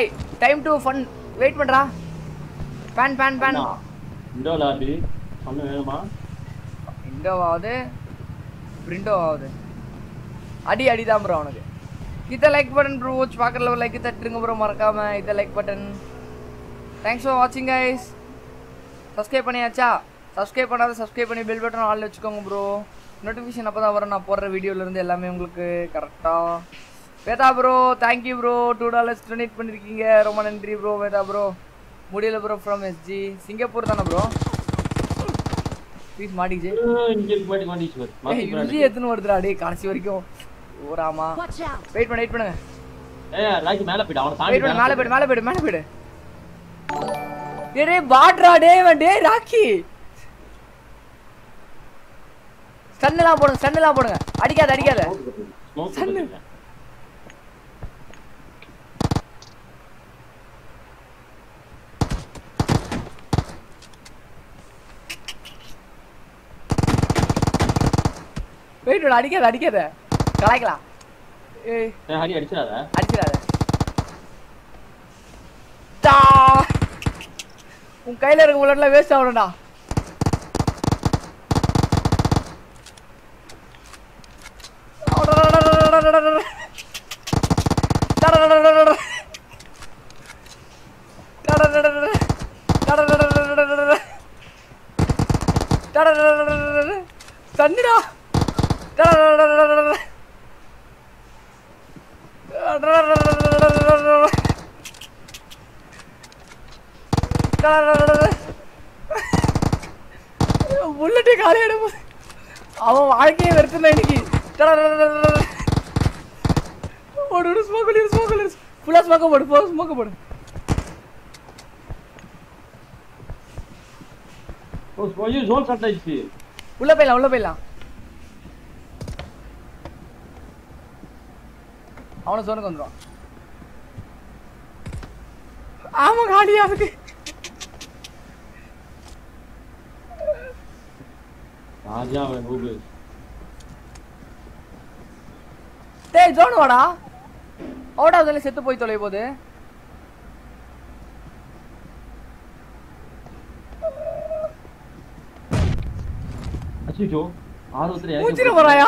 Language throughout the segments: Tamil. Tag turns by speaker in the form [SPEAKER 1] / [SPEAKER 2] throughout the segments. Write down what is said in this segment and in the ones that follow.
[SPEAKER 1] Bye time to fun wait பண்றா பேன் பேன் பேன்
[SPEAKER 2] இண்டோல ஆபி ஒண்ணு வேணுமா
[SPEAKER 1] இண்டோ ஆகுது பிரிண்டோ ஆகுது அடி அடி தான் ப்ரோ அவனுக்கு இதை லைக் பட்டன் ப்ரோ வாட்ச் பார்க்குற லைக் தட்டுருங்க ப்ரோ மறக்காம இதை லைக் பட்டன் தேங்க்ஸ் ஃபார் வாட்சிங் கைஸ் சப்ஸ்கிரைப் பண்ணியாச்சா சப்ஸ்கிரைப் பண்ணாத சப்ஸ்கிரைப் பண்ணி பெல் பட்டன் ஆல் வச்சுக்கோங்க ப்ரோ நோட்டிஃபிகேஷன் அப்போ தான் வரும் நான் போடுற வீடியோலேருந்து எல்லாமே உங்களுக்கு கரெக்டாக Veda bro thank you bro two dollars donate பண்ணியிருக்கீங்க ரொம்ப நன்றி ப்ரோ வேதா ப்ரோ முடியல ப்ரோ ஃப்ரம் எஸ்ஜி சிங்கப்பூர் தானே ப்ரோ ப்ளீஸ் மாட்டிக்கிச்சு
[SPEAKER 2] இங்க இருக்கு மாட்டி மாட்டிச்சு பாரு.
[SPEAKER 1] ஏய்,
[SPEAKER 2] மாத்தி
[SPEAKER 1] யுஜி எத்தனை வருதுடா டேய் கடைசி வரைக்கும் ஓராமா வெயிட் பண்ணு வெயிட் பண்ணுங்க
[SPEAKER 2] ஏய் ராக்கி மேல போயிடு அவன
[SPEAKER 1] வெயிட்
[SPEAKER 2] தாண்டி
[SPEAKER 1] பண்ணு மேலே போயிடு மேலே போயிடு மேலே போயிடு டேய் டேய் பாட்ரா டேய் இவன் டேய் ராக்கி ஸ்டன்லாம் போடுங்க ஸ்டன்லாம் போடுங்க அடிக்காத அடிக்காத
[SPEAKER 2] ஸ்மோக்
[SPEAKER 1] சன்னு.
[SPEAKER 2] பண்ணுங்க
[SPEAKER 1] வெயிட் பண்ணு அடிக்காத அடிக்காத கலாய்க்கலாம் ஏய்
[SPEAKER 2] ஏய் ஹரி அடிச்சிராத
[SPEAKER 1] அடிச்சிடாத டா உன் கையில இருக்க புல்லட்லாம் வேஸ்ட் ஆகணும்டா தண்ணிடா புல்லட்டே காலியாடும் அவன் வாழ்க்கையை வெறுத்துனா இன்னைக்கு ஓடு ஓடு ஸ்மோக் பண்ணி ஸ்மோக் பண்ணி ஃபுல்லாக ஸ்மோக்க போடு ஃபுல்லாக ஸ்மோக்க போடு
[SPEAKER 2] ஓ ஐயோ ஜோன் ஷாட் ஆயிடுச்சு
[SPEAKER 1] உள்ள போயிடலாம் உள்ள போயிடலாம் அவனை சோனுக்கு வந்துடும் ஆமா காலியா இருக்கு
[SPEAKER 2] ராஜா அவன் கூகுள்
[SPEAKER 1] டேய் ஜோன் வாடா ஓடா அதில் செத்து போய் தொலை போகுது
[SPEAKER 2] அச்சோ ஆர்வத்துல
[SPEAKER 1] மூச்சிட போறாயா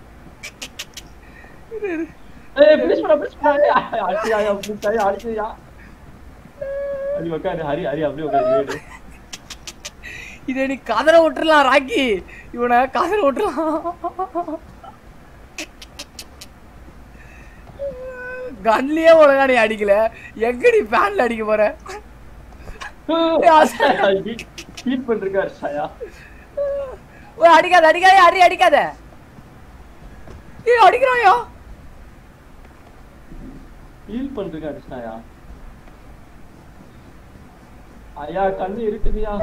[SPEAKER 2] ஏய் ப்ளீஸ் பண்ண ப்ளீஸ் பண்ண அடிச்சியா ப்ளீஸ் அடிச்சியா அடி உட்காரு ஹரி ஹரி அப்படியே உட்காரு வீடு
[SPEAKER 1] இதை நீ கதற விட்டுறலாம் ராக்கி இவனை கதற விட்டுறலாம் கன்லயே ஒழுங்கா நீ அடிக்கல எங்க நீ ஃபேன்ல அடிக்க போற
[SPEAKER 2] ஃபீல் பண்ணிருக்காரு சாயா
[SPEAKER 1] ஓய் அடிக்காத அடிக்காத அடி அடிக்காத ஏய் அடிக்கிறாயா
[SPEAKER 2] ஃபீல் பண்ணிருக்காரு சாயா ஐயா கண்ணு இருக்குதுயா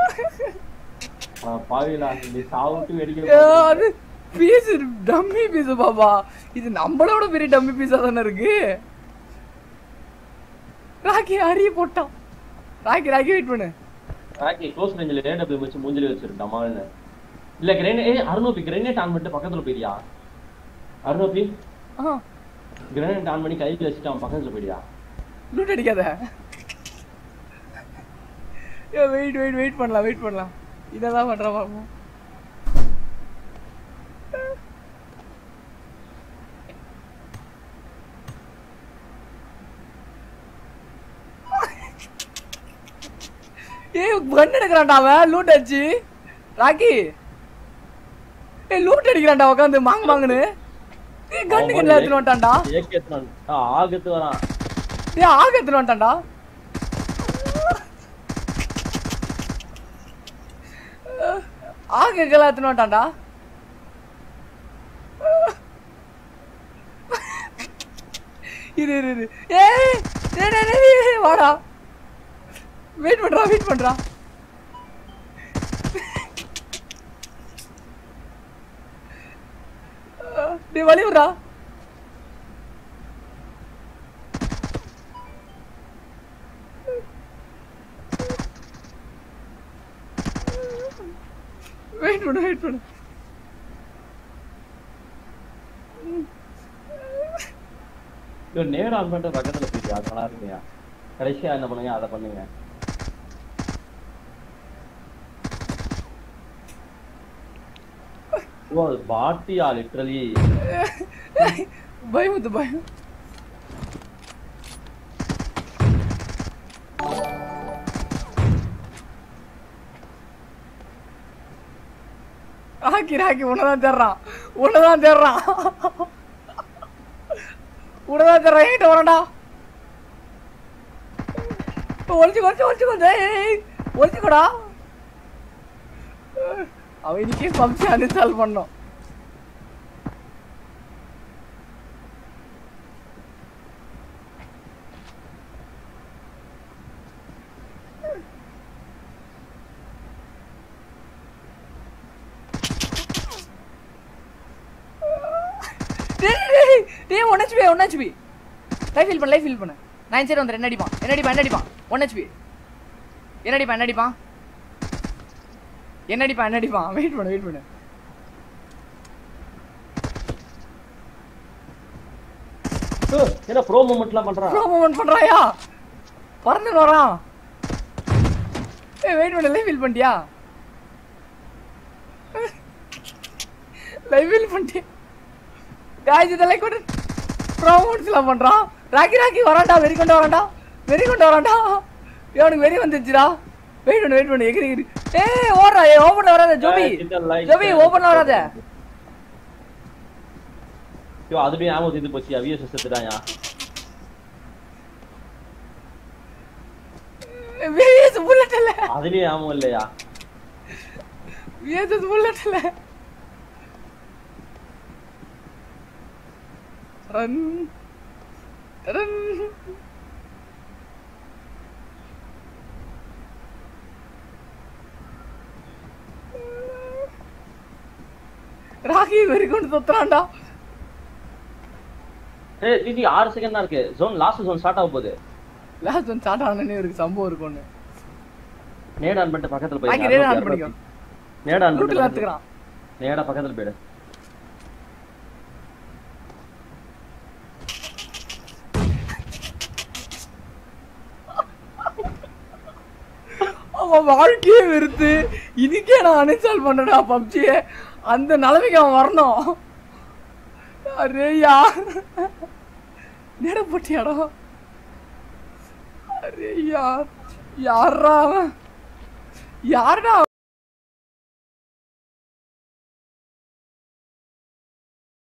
[SPEAKER 2] பாவிலா நீ சாவுட்டு
[SPEAKER 1] ஏ,
[SPEAKER 2] வெடிக்க
[SPEAKER 1] அது பீஸ் டம்மி பீஸ் பாபா இது நம்மளோட பெரிய டம்மி பீஸா தானே இருக்கு ராக்கி அரிய போட்டான் ராக்கி ராக்கி வெயிட் பண்ணு
[SPEAKER 2] ராக்கி க்ளோஸ் ரேஞ்சில் ரேடபிள் வச்சு மூஞ்சில வச்சிருக்கா மாவன இல்ல கிரேனே ஏய் அருணோபி கிரேனேட் ஆன் பண்ணிட்டு பக்கத்துல போயிடியா அருணோபி
[SPEAKER 1] ஆ
[SPEAKER 2] கிரேனேட் ஆன் பண்ணி கைக்கு வச்சுட்டு அவன் பக்கத்துல போயிடியா
[SPEAKER 1] லூட் அடிக்காத ஏ வெயிட் வெயிட் வெயிட் பண்ணலாம் வெயிட் பண்ணலாம் இதெல்லாம் பண்ற பாப்போம் ஏய் கன் எடுக்கிறான்டா அவன் லூட் அடிச்சு ராக்கி ஏய் லூட் அடிக்கிறான்டா உட்காந்து மாங்க மாங்கன்னு ஏய் கன்னு கிட்ட எடுத்துட்டு வந்துட்டான்டா
[SPEAKER 2] ஏகேத்தான் ஆகத்து வரான்
[SPEAKER 1] ஏய் ஆக எடுத்துட்டு வந்துட்டான்டா ஆக எங்கெல்லாம் எடுத்துட்டு வந்துட்டான்டா இரு இரு இரு ஏய் டேய் டேய் டேய், டேய் வாடா வெயிட் பண்றா வெயிட் பண்றா டேய் வழி விட்றா வெயிட் பண்ணு வெயிட் பண்ணு
[SPEAKER 2] இவன் நேரா ஆன் பண்ணிட்டு பக்கத்துல போயிடியா நல்லா இருக்கியா கடைசியா என்ன பண்ணுங்க அதை பண்ணுங்க ஓ அது பாட்டியா லிட்ரலி
[SPEAKER 1] பயமுத்து பயம் ராக்கி ராக்கி உன்னதான் தேடுறான் உன்னதான் தேடுறான் உன்னதான் தேடுறான் என்கிட்ட வரண்டா ஒழிச்சு ஒழிச்சு ஒழிச்சு கொஞ்சம் ஒழிச்சுக்கோடா அவன் இன்னைக்கே பப்ஜி அன்இன்ஸ்டால் பண்ணோம் டேய் டேய் டேய் one HP one HP life feel பண்ண லைஃப் ஃபீல் பண்ணு நைன் சைடு வந்துடு என்ன அடிப்பான் என்ன அடிப்பான் என்ன அடிப்பான் ஒன் ஹெச்பி என்ன அடிப்பான் என்ன அடிப்பான் என்ன அடிப்பான் என்ன அடிப்பான் வெயிட் பண்ணு வெயிட் பண்ணு
[SPEAKER 2] ஏய், என்ன ப்ரோ மூமெண்ட்லாம் பண்றான்
[SPEAKER 1] ப்ரோ மூமெண்ட் பண்றாயா பறந்து வரான் ஏய் வெயிட் பண்ணு லைஃப் ஃபீல் பண்ணிட்டியா லைஃப் ஃபீல் பண்ணிட்டியா காய்ச்சி இதெல்லாம் கூட ப்ரோமோட்ஸ்லாம் பண்றான் ராக்கி ராக்கி வரான்டா வெறி கொண்டு வரான்டா வெறி கொண்டு வரான்டா இவனுக்கு வெறி வந்துருச்சுடா வெயிட் பண்ணு வெயிட் பண்ணு எகிரி எகிரி ஏய் ஓடுறா ஏய் ஓபன்ல வராத ஜோபி
[SPEAKER 2] ஏய், கிட்ட light
[SPEAKER 1] ஜோபி ஓபன்ல வராத
[SPEAKER 2] ஐயோ அதுலயும் ஆமோ தீர்ந்து போச்சு விஎஸ் செத்துட்டாயா
[SPEAKER 1] விஎஸ் புல்லட் இல்ல
[SPEAKER 2] அதுலயும் ஆமோ இல்லையா
[SPEAKER 1] விஎஸ் புல்லட் இல்ல ரன் ரன் ராகி வெறி கொண்டு தொத்துறான்டா
[SPEAKER 2] ஏய் ஜிஜி ஆறு செகண்ட் தான் இருக்கு ஜோன் லாஸ்ட் ஜோன் ஸ்டார்ட் ஆக போகுது
[SPEAKER 1] லாஸ்ட் ஒன் ஸ்டார்ட் ஆனே இருக்கு சம்பவம் இருக்கு ஒண்ணு
[SPEAKER 2] நேட் ஆன் பண்ணிட்டு பக்கத்துல
[SPEAKER 1] ராக்கி
[SPEAKER 2] போய்
[SPEAKER 1] ரேட் ஆன் பண்ணிக்கோ
[SPEAKER 2] நேட் ஆன்
[SPEAKER 1] ரூட்ல
[SPEAKER 2] பண்ணிட்டு
[SPEAKER 1] எடுத்துக்கிறான்
[SPEAKER 2] நேடா பக்கத்துல போயிடு
[SPEAKER 1] அவன் வாழ்க்கையே வெறுத்து இதுக்கே நான் அன்இன்ஸ்டால் பண்ணடா பப்ஜியை அந்த நிலைமைக்கு அவன் வரணும் அரேயா நேரப்பட்டியாடா அரேயா யாரா அவன் யாருடா